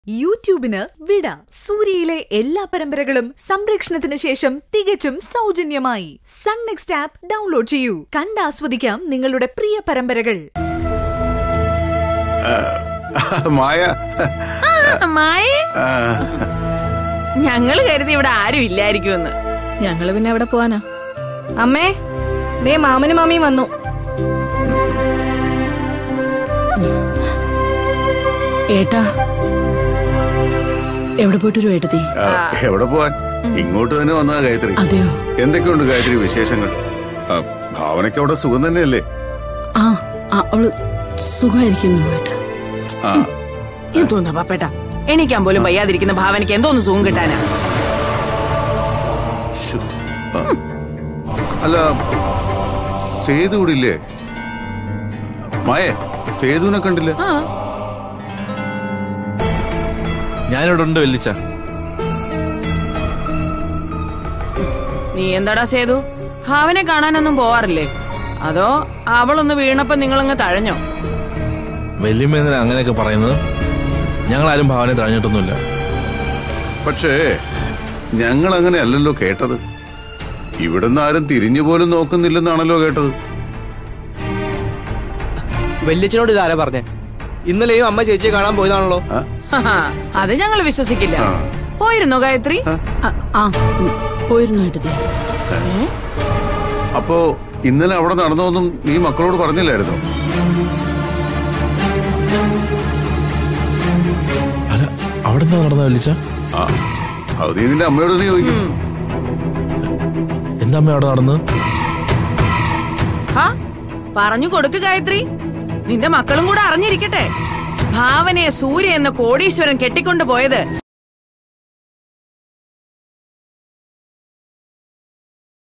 യൂട്യൂബിന് വിട സൂര്യയിലെ എല്ലാ പരമ്പരകളും സംരക്ഷണത്തിന് ശേഷം തികച്ചും സൗജന്യമായി സൺ നെക്സ്റ്റ് ആപ്പ് ഡൗൺലോഡ് ചെയ്യൂ കണ്ടാസ്വദിക്കാം നിങ്ങളുടെ പ്രിയ പരമ്പരകൾ മായ മായേ ആ, ഞങ്ങള് കരുതി ഇവിടെ ആരും ഇല്ലായിരിക്കുമെന്ന് ഞങ്ങള് പിന്നെ എവിടെ പോവാനാ അമ്മേ ദേ മാമനും മാമിയും വന്നു ഏട്ടാ എവിടെ പോയിട്ടൊരു ഏട്ടത്തി ആ, എവിടെ പോവാൻ ഇങ്ങോട്ട് തന്നെ വന്നതാ ഗായത്രി അതെയോ എന്തൊക്കെയുണ്ട് ഗായത്രി വിശേഷങ്ങൾ ആ, ഭാവനയ്ക്ക് അവിടെ സുഖം തന്നെയല്ലേ ആ ആ, അവള് സുഖമായിരിക്കുന്നു ഏട്ടാ ആ എന്തോന്നാ പപ്പേട്ട എണീക്കാൻ പോലും വയ്യാതിരിക്കുന്ന ഭാവനയ്ക്ക് എന്തോന്ന് സുഖം കിട്ടാനാ ശ്ശോ. ആ. അല്ല സേതു ഇവിടെ ഇല്ലേ മായേ സേതുവിനെ കണ്ടില്ല ആ ഞാനിവിടെ ഉണ്ട് വെല്ലിച്ച നീ എന്താടാ സേതു ഭാവനെ കാണാനൊന്നും പോവാറില്ലേ അതോ അവളൊന്ന് വീണപ്പോ നിങ്ങളങ്ങ് തഴഞ്ഞോ വല്യമ്മേന്ദ്രൻ അങ്ങനെയൊക്കെ പറയുന്നത് ഞങ്ങൾ ആരും ഭാവനെ തഴഞ്ഞിട്ടൊന്നുമില്ല പക്ഷേ ഞങ്ങൾ അങ്ങനെ അല്ലല്ലോ കേട്ടത് ഇവിടുന്ന് ആരും തിരിഞ്ഞു പോലും നോക്കുന്നില്ലെന്നാണല്ലോ കേട്ടത് വല്യച്ഛനോട് ഇതാരാ പറഞ്ഞേ ഇന്നലെയും അമ്മ ചേച്ചിയെ കാണാൻ പോയതാണല്ലോ ഹഹാ, അത് ഞങ്ങൾ വിശ്വസിക്കില്ല പോയിരുന്നോ ഗായത്രി ആ, ആ ഉം, പോയിരുന്നു ഏട്ടത്തി അപ്പോ ഇന്നലെ അവിടെ നടന്നതൊന്നും നീ മക്കളോട് പറഞ്ഞില്ലായിരുന്നോ അല്ല അവിടെ എന്താ നടന്ന വെല്ലിച്ച ആ അത് നീ നിന്റെ അമ്മയോട് നീ ചോദിക്കും എന്താ അമ്മ അവിടെ നടന്ന് ഹാ പറഞ്ഞു കൊടുക്ക് ഗായത്രി നിന്റെ മക്കളും കൂടെ അറിഞ്ഞിരിക്കട്ടെ ഭാവനയെ സൂര്യ എന്ന കോടീശ്വരൻ കെട്ടിക്കൊണ്ടു പോയത്